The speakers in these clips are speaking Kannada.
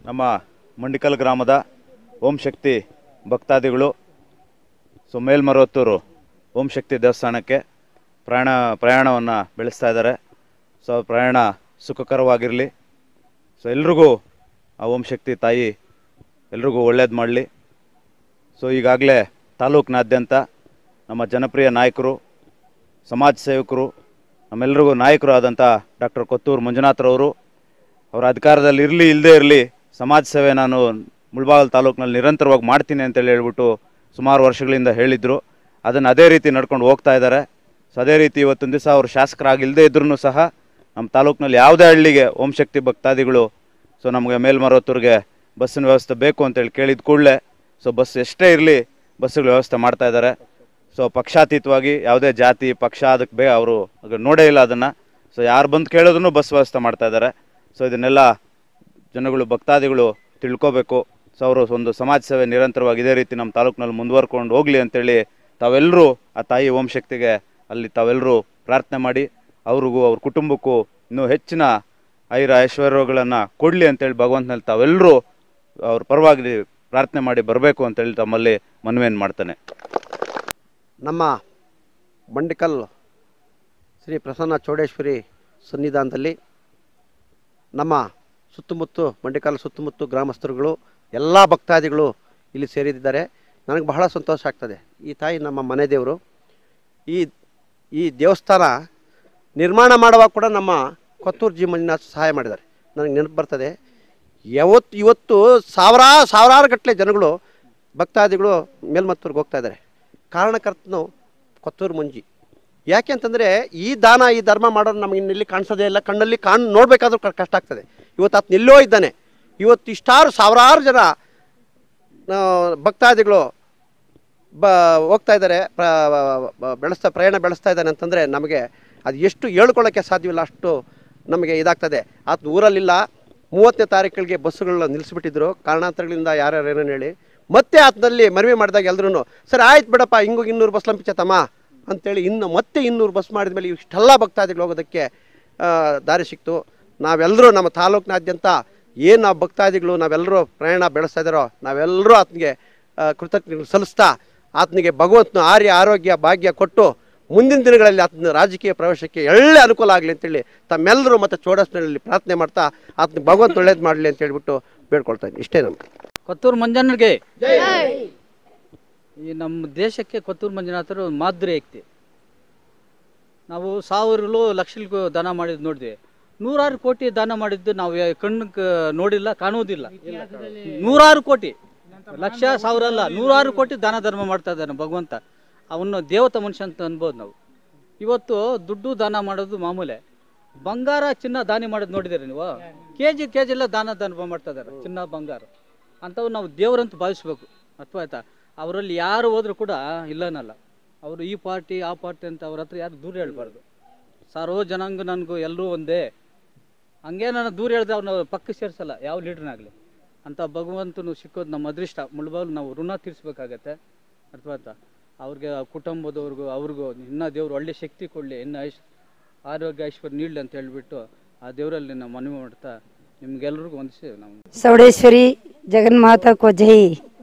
ನಮ್ಮ ಮಂಡಿಕಲ್ ಗ್ರಾಮದ ಓಂ ಶಕ್ತಿ ಭಕ್ತಾದಿಗಳು ಸೊ ಮೇಲ್ಮರವತ್ತೂರು ಓಂ ಶಕ್ತಿ ದೇವಸ್ಥಾನಕ್ಕೆ ಪ್ರಯಾಣ ಪ್ರಯಾಣವನ್ನು ಬೆಳೆಸ್ತಾ ಇದ್ದಾರೆ ಸೊ ಆ ಪ್ರಯಾಣ ಸುಖಕರವಾಗಿರಲಿ ಸೊ ಎಲ್ರಿಗೂ ಆ ಓಂ ಶಕ್ತಿ ತಾಯಿ ಎಲ್ರಿಗೂ ಒಳ್ಳೇದು ಮಾಡಲಿ ಸೊ ಈಗಾಗಲೇ ತಾಲೂಕಿನಾದ್ಯಂತ ನಮ್ಮ ಜನಪ್ರಿಯ ನಾಯಕರು ಸಮಾಜ ಸೇವಕರು ನಮ್ಮೆಲ್ಲರಿಗೂ ನಾಯಕರು ಆದಂಥ ಡಾಕ್ಟರ್ ಕೊತ್ತೂರು ಮಂಜುನಾಥ್ರವರು ಅವರ ಅಧಿಕಾರದಲ್ಲಿ ಇರಲಿ ಇಲ್ಲದೇ ಇರಲಿ ಸಮಾಜ ಸೇವೆ ನಾನು ಮುಳ್ಬಾಗಲ್ ತಾಲೂಕಿನಲ್ಲಿ ನಿರಂತರವಾಗಿ ಮಾಡ್ತೀನಿ ಅಂತೇಳಿ ಹೇಳ್ಬಿಟ್ಟು ಸುಮಾರು ವರ್ಷಗಳಿಂದ ಹೇಳಿದರು ಅದನ್ನು ಅದೇ ರೀತಿ ನಡ್ಕೊಂಡು ಹೋಗ್ತಾ ಇದ್ದಾರೆ ಸೊ ಅದೇ ರೀತಿ ಇವತ್ತೊಂದು ದಿವಸ ಅವರು ಶಾಸಕರಾಗಿಲ್ಲದೇ ಇದ್ರೂ ಸಹ ನಮ್ಮ ತಾಲೂಕಿನಲ್ಲಿ ಯಾವುದೇ ಹಳ್ಳಿಗೆ ಓಂ ಶಕ್ತಿ ಭಕ್ತಾದಿಗಳು ಸೊ ನಮಗೆ ಮೇಲ್ಮರವತ್ತೂರಿಗೆ ಬಸ್ಸಿನ ವ್ಯವಸ್ಥೆ ಬೇಕು ಅಂತೇಳಿ ಕೇಳಿದ ಕೂಡಲೇ ಸೊ ಬಸ್ ಎಷ್ಟೇ ಇರಲಿ ಬಸ್ಸುಗಳ ವ್ಯವಸ್ಥೆ ಮಾಡ್ತಾ ಇದ್ದಾರೆ ಸೊ ಪಕ್ಷಾತೀತವಾಗಿ ಯಾವುದೇ ಜಾತಿ ಪಕ್ಷ ಅದಕ್ಕೆ ಬೇ ಅವರು ನೋಡೇ ಇಲ್ಲ ಅದನ್ನು ಸೊ ಯಾರು ಬಂದು ಕೇಳಿದ್ರು ಬಸ್ ವ್ಯವಸ್ಥೆ ಮಾಡ್ತಾ ಇದ್ದಾರೆ ಸೊ ಇದನ್ನೆಲ್ಲ ಜನಗಳು ಭಕ್ತಾದಿಗಳು ತಿಳ್ಕೊಬೇಕು ಸೊ ಅವರು ಒಂದು ಸಮಾಜ ಸೇವೆ ನಿರಂತರವಾಗಿ ಇದೇ ರೀತಿ ನಮ್ಮ ತಾಲೂಕಿನಲ್ಲಿ ಮುಂದುವರ್ಕೊಂಡು ಹೋಗಲಿ ಅಂತೇಳಿ ತಾವೆಲ್ಲರೂ ಆ ತಾಯಿ ಓಂ ಶಕ್ತಿಗೆ ಅಲ್ಲಿ ತಾವೆಲ್ಲರೂ ಪ್ರಾರ್ಥನೆ ಮಾಡಿ ಅವ್ರಿಗೂ ಅವ್ರ ಕುಟುಂಬಕ್ಕೂ ಇನ್ನೂ ಹೆಚ್ಚಿನ ಐರ ಐಶ್ವರ್ಯಗಳನ್ನು ಕೊಡಲಿ ಅಂತೇಳಿ ಭಗವಂತನಲ್ಲಿ ತಾವೆಲ್ಲರೂ ಅವ್ರ ಪರವಾಗಿ ಪ್ರಾರ್ಥನೆ ಮಾಡಿ ಬರಬೇಕು ಅಂತೇಳಿ ತಮ್ಮಲ್ಲಿ ಮನವಿಯನ್ನು ಮಾಡ್ತಾನೆ ನಮ್ಮ ಮಂಡಿಕಲ್ ಶ್ರೀ ಪ್ರಸನ್ನ ಚೌಡೇಶ್ವರಿ ಸನ್ನಿಧಾನದಲ್ಲಿ ನಮ್ಮ ಸುತ್ತಮುತ್ತ ಮಂಡಿಕಲ್ ಸುತ್ತಮುತ್ತ ಗ್ರಾಮಸ್ಥರುಗಳು ಎಲ್ಲ ಭಕ್ತಾದಿಗಳು ಇಲ್ಲಿ ಸೇರಿದ್ದಾರೆ ನನಗೆ ಬಹಳ ಸಂತೋಷ ಆಗ್ತದೆ ಈ ತಾಯಿ ನಮ್ಮ ಮನೆ ದೇವರು ಈ ಈ ದೇವಸ್ಥಾನ ನಿರ್ಮಾಣ ಮಾಡುವಾಗ ಕೂಡ ನಮ್ಮ ಕೊತ್ತೂರು ಜಿ ಮಂಜುನಾಥ್ ಸಹಾಯ ಮಾಡಿದ್ದಾರೆ ನನಗೆ ನೆನಪು ಬರ್ತದೆ ಯಾವತ್ತು ಇವತ್ತು ಸಾವಿರ ಸಾವಿರಾರು ಗಟ್ಟಲೆ ಜನಗಳು ಭಕ್ತಾದಿಗಳು ಮೇಲ್ಮತ್ತೂರಿಗೆ ಹೋಗ್ತಾ ಇದ್ದಾರೆ ಕಾರಣಕರ್ತನು ಕೊತ್ತೂರು ಮಂಜಿ ಯಾಕೆ ಅಂತಂದರೆ ಈ ದಾನ ಈ ಧರ್ಮ ಮಾಡೋದು ನಮಗೆ ಇನ್ನೆಲ್ಲಿ ಕಾಣಿಸೋದೇ ಇಲ್ಲ ಕಣ್ಣಲ್ಲಿ ಕಾಣ್ ನೋಡಬೇಕಾದ್ರೂ ಕಷ್ಟ ಆಗ್ತದೆ ಇವತ್ತು ಆತ ನಿಲ್ಲೋ ಇದ್ದಾನೆ ಇವತ್ತು ಇಷ್ಟಾರು ಸಾವಿರಾರು ಜನ ಆ, ಭಕ್ತಾದಿಗಳು ಬ ಹೋಗ್ತಾ ಇದ್ದಾರೆ ಪ್ರ- ಬ- ಬೆಳೆಸ್ತಾ ಪ್ರಯಾಣ ಬೆಳೆಸ್ತಾ ಇದ್ದಾನೆ ಅಂತಂದರೆ ನಮಗೆ ಅದು ಎಷ್ಟು ಹೇಳ್ಕೊಳ್ಳೋಕ್ಕೆ ಸಾಧ್ಯವಿಲ್ಲ ಅಷ್ಟು ನಮಗೆ ಇದಾಗ್ತದೆ ಆತ ಊರಲ್ಲಿಲ್ಲ ಮೂವತ್ತನೇ ತಾರೀಕಿಗೆ ಬಸ್ಸುಗಳನ್ನ ನಿಲ್ಲಿಸ್ಬಿಟ್ಟಿದ್ರು ಕಾರಣಾಂತರಗಳಿಂದ ಯಾರ್ಯಾರು ಏನೇನು ಹೇಳಿ ಮತ್ತೆ ಆತನಲ್ಲಿ ಮನವಿ ಮಾಡಿದಾಗ ಎಲ್ರೂ ಸರ್ ಆಯ್ತು ಬಿಡಪ್ಪ ಹಿಂಗೂ ಇನ್ನೂರು ಬಸ್ ಲಂಪಿಸತ್ತಮ್ಮ ಅಂತೇಳಿ ಇನ್ನು ಮತ್ತೆ ಇನ್ನೂರು ಬಸ್ ಮಾಡಿದ ಮೇಲೆ ಇಷ್ಟೆಲ್ಲ ಭಕ್ತಾದಿಗಳು ಹೋಗೋದಕ್ಕೆ ಆ, ದಾರಿ ಸಿಕ್ತು ನಾವೆಲ್ಲರೂ ನಮ್ಮ ತಾಲೂಕಿನಾದ್ಯಂತ ಏನು ನಾವು ಭಕ್ತಾದಿಗಳು ನಾವೆಲ್ಲರೂ ಪ್ರಯಾಣ ಬೆಳೆಸ್ತಾ ಇದ್ದಾರೋ ನಾವೆಲ್ಲರೂ ಆತನಿಗೆ ಕೃತಜ್ಞತೆ ಸಲ್ಲಿಸ್ತಾ ಆತನಿಗೆ ಭಗವಂತನ ಆರ್ಯ ಆರೋಗ್ಯ ಭಾಗ್ಯ ಕೊಟ್ಟು ಮುಂದಿನ ದಿನಗಳಲ್ಲಿ ಆತನ ರಾಜಕೀಯ ಪ್ರವೇಶಕ್ಕೆ ಒಳ್ಳೆ ಅನುಕೂಲ ಆಗಲಿ ಅಂತೇಳಿ ತಮ್ಮೆಲ್ಲರೂ ಮತ್ತು ಚೋಡಸ್ನಲ್ಲಿ ಪ್ರಾರ್ಥನೆ ಮಾಡ್ತಾ ಆತನಿಗೆ ಭಗವಂತ ಒಳ್ಳೇದು ಮಾಡಲಿ ಅಂತ ಹೇಳ್ಬಿಟ್ಟು ಬೇಡ್ಕೊಳ್ತಾ ಇದ್ದೀನಿ ಇಷ್ಟೇ ನಮ್ಗೆ ಕೊತ್ತೂರು ಮಂಜಣ್ಣರಿಗೆ ಈ ನಮ್ಮ ದೇಶಕ್ಕೆ ಕೊತ್ತೂರು ಮಂಜುನಾಥರು ಮಾದರಿ ವ್ಯಕ್ತಿ ನಾವು ಸಾವಿರಗಳು ಲಕ್ಷಗಳು ದಾನ ಮಾಡಿದ್ದು ನೋಡಿದ್ವಿ ನೂರಾರು ಕೋಟಿ ದಾನ ಮಾಡಿದ್ದು ನಾವು ಯಾ- ಕಣ್ಣಿಗೆ ನೋಡಿಲ್ಲ ಕಾಣುವುದಿಲ್ಲ ನೂರಾರು ಕೋಟಿ ಲಕ್ಷ ಸಾವಿರ ಅಲ್ಲ ನೂರಾರು ಕೋಟಿ ದಾನ ಧರ್ಮ ಮಾಡ್ತಾ ಇದ್ದಾನೆ ಭಗವಂತ ಅವನು ದೇವತ ಮನುಷ್ಯ ಅಂತ ಅನ್ಬೋದು ನಾವು ಇವತ್ತು ದುಡ್ಡು ದಾನ ಮಾಡೋದು ಮಾಮೂಲೆ ಬಂಗಾರ ಚಿನ್ನ ದಾನಿ ಮಾಡೋದು ನೋಡಿದ್ದೀರಿ ನೀವು ಕೆ ಜಿ ಕೆ ಜಿ ಎಲ್ಲ ದಾನ ಧರ್ಮ ಮಾಡ್ತಾ ಇದ್ದಾರೆ ಚಿನ್ನ ಬಂಗಾರ ಅಂಥವು ನಾವು ದೇವರಂತ ಭಾವಿಸ್ಬೇಕು ಅಥವಾ ಆಯ್ತಾ ಅವರಲ್ಲಿ ಯಾರು ಹೋದ್ರು ಕೂಡ ಇಲ್ಲನಲ್ಲ ಅವರು ಈ ಪಾರ್ಟಿ ಆ ಪಾರ್ಟಿ ಅಂತ ಅವ್ರ ಹತ್ರ ಯಾರು ದೂರ ಹೇಳ್ಬಾರ್ದು ಸಾರೋ ಜನಾಂಗ ನನಗೂ ಎಲ್ಲರೂ ಒಂದೇ ಹಂಗೆ ನಾನು ದೂರ ಹೇಳಿದ್ರೆ ಅವ್ರನ್ನ ಪಕ್ಕ ಸೇರಿಸಲ್ಲ ಯಾವ ಲೀಡ್ರ್ನಾಗಲಿ ಅಂತ ಭಗವಂತನು ಸಿಕ್ಕೋದು ನಮ್ಮ ಅದೃಷ್ಟ ಮುಳ್ಬಾಲ್ ನಾವು ಋಣ ತೀರಿಸ್ಬೇಕಾಗತ್ತೆ ಅರ್ಥವಾ ಆಯ್ತಾ ಅವ್ರಿಗೆ ಆ ಕುಟುಂಬದವ್ರಿಗೂ ಅವ್ರಿಗೂ ಇನ್ನೂ ದೇವ್ರು ಒಳ್ಳೆ ಶಕ್ತಿ ಕೊಡಲಿ ಇನ್ನು ಐಶ್ ಆರೋಗ್ಯ ಐಶ್ವರ್ಯ ನೀಡಲಿ ಅಂತ ಹೇಳ್ಬಿಟ್ಟು ಆ ದೇವರಲ್ಲಿ ನಾವು ಮನವಿ ಮಾಡ್ತಾ ನಿಮ್ಗೆಲ್ರಿಗೂ ಒಂದಿಸಿ ನಾವು ಚೌಡೇಶ್ವರಿ ಜಗನ್ಮಾತಾ ಕೋ ಜೈ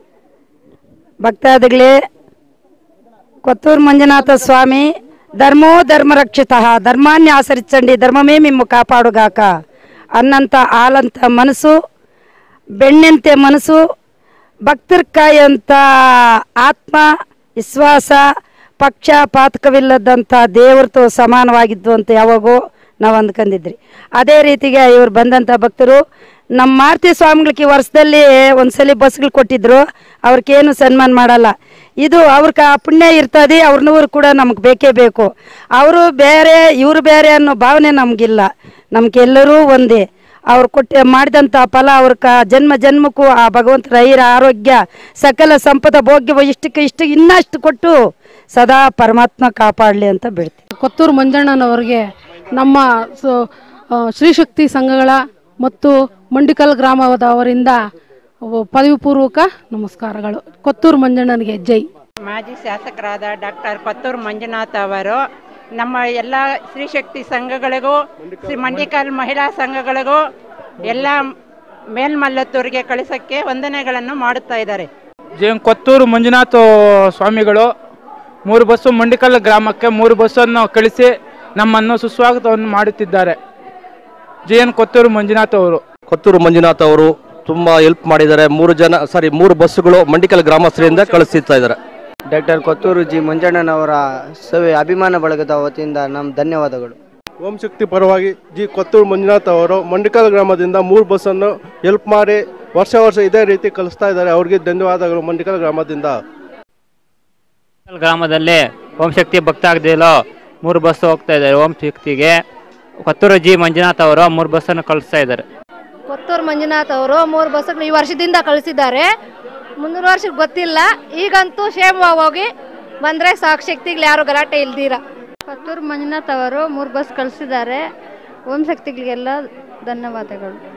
ಭಕ್ತಾದಿಗಳೇ ಕೊತ್ತೂರು ಮಂಜುನಾಥ ಸ್ವಾಮಿ ಧರ್ಮೋ ಧರ್ಮ ರಕ್ಷಿತ ಧರ್ಮಾನ್ಯ ಆಚರಿಸಂಡಿ ಧರ್ಮಮೇ ಮಿಮ್ಮ ಕಾಪಾಡುಗಾಕ ಅನ್ನಂಥ ಹಾಲಂತ ಮನಸ್ಸು ಬೆಣ್ಣಂತೆ ಮನಸ್ಸು ಭಕ್ತರ ಕಾಯಂಥ ಆತ್ಮ ವಿಶ್ವಾಸ ಪಕ್ಷಪಾತಕವಿಲ್ಲದಂಥ ದೇವ್ರತು ಸಮಾನವಾಗಿದ್ದು ಅಂತ ಯಾವಾಗೋ ನಾವು ಅಂದ್ಕೊಂಡಿದ್ರಿ ಅದೇ ರೀತಿಗೆ ಇವ್ರು ಬಂದಂಥ ಭಕ್ತರು ನಮ್ಮ ಮಾರುತಿ ಸ್ವಾಮಿಗಳಿಗೆ ಈ ವರ್ಷದಲ್ಲಿ ಒಂದ್ಸಲಿ ಬಸ್ಗಳು ಕೊಟ್ಟಿದ್ರು ಅವ್ರಿಗೇನು ಸನ್ಮಾನ ಮಾಡಲ್ಲ ಇದು ಅವ್ರಿಗೆ ಆ ಪುಣ್ಯ ಇರ್ತದೆ ಅವ್ರನ್ನೂರು ಕೂಡ ನಮ್ಗೆ ಬೇಕೇ ಬೇಕು ಅವರು ಬೇರೆ ಇವರು ಬೇರೆ ಅನ್ನೋ ಭಾವನೆ ನಮಗಿಲ್ಲ ನಮ್ಗೆಲ್ಲರೂ ಒಂದೇ ಅವ್ರು ಕೊಟ್ಟು ಮಾಡಿದಂಥ ಫಲ ಅವ್ರ ಕ ಜನ್ಮ ಜನ್ಮಕ್ಕೂ ಆ ಭಗವಂತ ರೈರ ಆರೋಗ್ಯ ಸಕಲ ಸಂಪದ ಭೋಗ್ಯ ಇಷ್ಟಕ್ಕೆ ಇಷ್ಟು ಇನ್ನಷ್ಟು ಕೊಟ್ಟು ಸದಾ ಪರಮಾತ್ಮ ಕಾಪಾಡಲಿ ಅಂತ ಬಿಡ್ತೀವಿ ಕೊತ್ತೂರು ಮಂಜಣ್ಣನವರಿಗೆ ನಮ್ಮ ಸ- ಆ, ಶ್ರೀಶಕ್ತಿ ಸಂಘಗಳ ಮತ್ತು ಮಂಡಿಕಲ್ ಗ್ರಾಮದವರಿಂದ ಅವು ಪದವಿ ಪೂರ್ವಕ ನಮಸ್ಕಾರಗಳು ಕೊತ್ತೂರು ಮಂಜಣ್ಣನಿಗೆ ಜೈ ಮಾಜಿ ಶಾಸಕರಾದ ಡಾಕ್ಟರ್ ಪತ್ತೂರು ಮಂಜುನಾಥ್ ಅವರು ನಮ್ಮ ಎಲ್ಲ ಸ್ತ್ರೀಶಕ್ತಿ ಸಂಘಗಳಿಗೂ ಶ್ರೀ ಮಂಡಿಕಲ್ ಮಹಿಳಾ ಸಂಘಗಳಿಗೂ ಎಲ್ಲ ಮೇಲ್ಮಲ್ಲತ್ತೂರಿಗೆ ಕಳಿಸಕ್ಕೆ ವಂದನೆಗಳನ್ನು ಮಾಡುತ್ತಾ ಇದ್ದಾರೆ ಜೆ ಎನ್ ಕೊತ್ತೂರು ಮಂಜುನಾಥ ಸ್ವಾಮಿಗಳು ಮೂರು ಬಸ್ಸು ಮಂಡಿಕಲ್ ಗ್ರಾಮಕ್ಕೆ ಮೂರು ಬಸ್ಸನ್ನು ಕಳಿಸಿ ನಮ್ಮನ್ನು ಸುಸ್ವಾಗತವನ್ನು ಮಾಡುತ್ತಿದ್ದಾರೆ ಜೆ ಎನ್ ಕೊತ್ತೂರು ಮಂಜುನಾಥ್ ಅವರು ಕೊತ್ತೂರು ಮಂಜುನಾಥ್ ಅವರು ತುಂಬ ಹೆಲ್ಪ್ ಮಾಡಿದ್ದಾರೆ ಮೂರು ಜನ ಸಾರಿ ಮೂರು ಬಸ್ಸುಗಳು ಮಂಡಿಕಲ್ ಗ್ರಾಮಸ್ಥರಿಂದ ಕಳಿಸ್ತಾ ಇದ್ದಾರೆ ಡಾಕ್ಟರ್ ಕೊತ್ತೂರು ಜಿ ಮಂಜಣ್ಣನವರ ಸೇವೆ ಅಭಿಮಾನ ಬಳಗದ ವತಿಯಿಂದ ನಮ್ಮ ಧನ್ಯವಾದಗಳು ಓಂ ಶಕ್ತಿ ಪರವಾಗಿ ಜಿ ಕೊತ್ತೂರು ಮಂಜುನಾಥ್ ಅವರು ಮಂಡಿಕಲ್ ಗ್ರಾಮದಿಂದ ಮೂರು ಬಸ್ಸನ್ನು ಹೆಲ್ಪ್ ಮಾಡಿ ವರ್ಷ ವರ್ಷ ಇದೇ ರೀತಿ ಕಲಿಸ್ತಾ ಇದ್ದಾರೆ ಅವ್ರಿಗೆ ಧನ್ಯವಾದಗಳು ಮಂಡಿಕಲ್ ಗ್ರಾಮದಿಂದ ಗ್ರಾಮದಲ್ಲಿ ಓಂ ಶಕ್ತಿ ಭಕ್ತಾಗ್ದಿಲೋ ಮೂರು ಬಸ್ ಹೋಗ್ತಾ ಇದ್ದಾರೆ ಓಂ ಶಕ್ತಿಗೆ ಕೊತ್ತೂರು ಜಿ ಮಂಜುನಾಥ್ ಅವರು ಮೂರು ಬಸ್ಸನ್ನು ಕಳಿಸ್ತಾ ಇದ್ದಾರೆ ಕೊತ್ತೂರು ಮಂಜುನಾಥ್ ಅವರು ಮೂರು ಬಸ್ಸುಗಳು ಈ ವರ್ಷದಿಂದ ಕಳಿಸಿದ್ದಾರೆ ಮುಂದಿನ ವರ್ಷಕ್ಕೆ ಗೊತ್ತಿಲ್ಲ ಈಗಂತೂ ಕ್ಷೇಮವಾಗಿ ಹೋಗಿ ಬಂದರೆ ಸಾಕು ಶಕ್ತಿಗಳು ಯಾರು ಗಲಾಟೆ ಇಲ್ದಿರ ಕೊತ್ತೂರು ಮಂಜುನಾಥ್ ಅವರು ಮೂರು ಬಸ್ ಕಳಿಸಿದ್ದಾರೆ ಓಂ ಶಕ್ತಿಗಳಿಗೆಲ್ಲ ಧನ್ಯವಾದಗಳು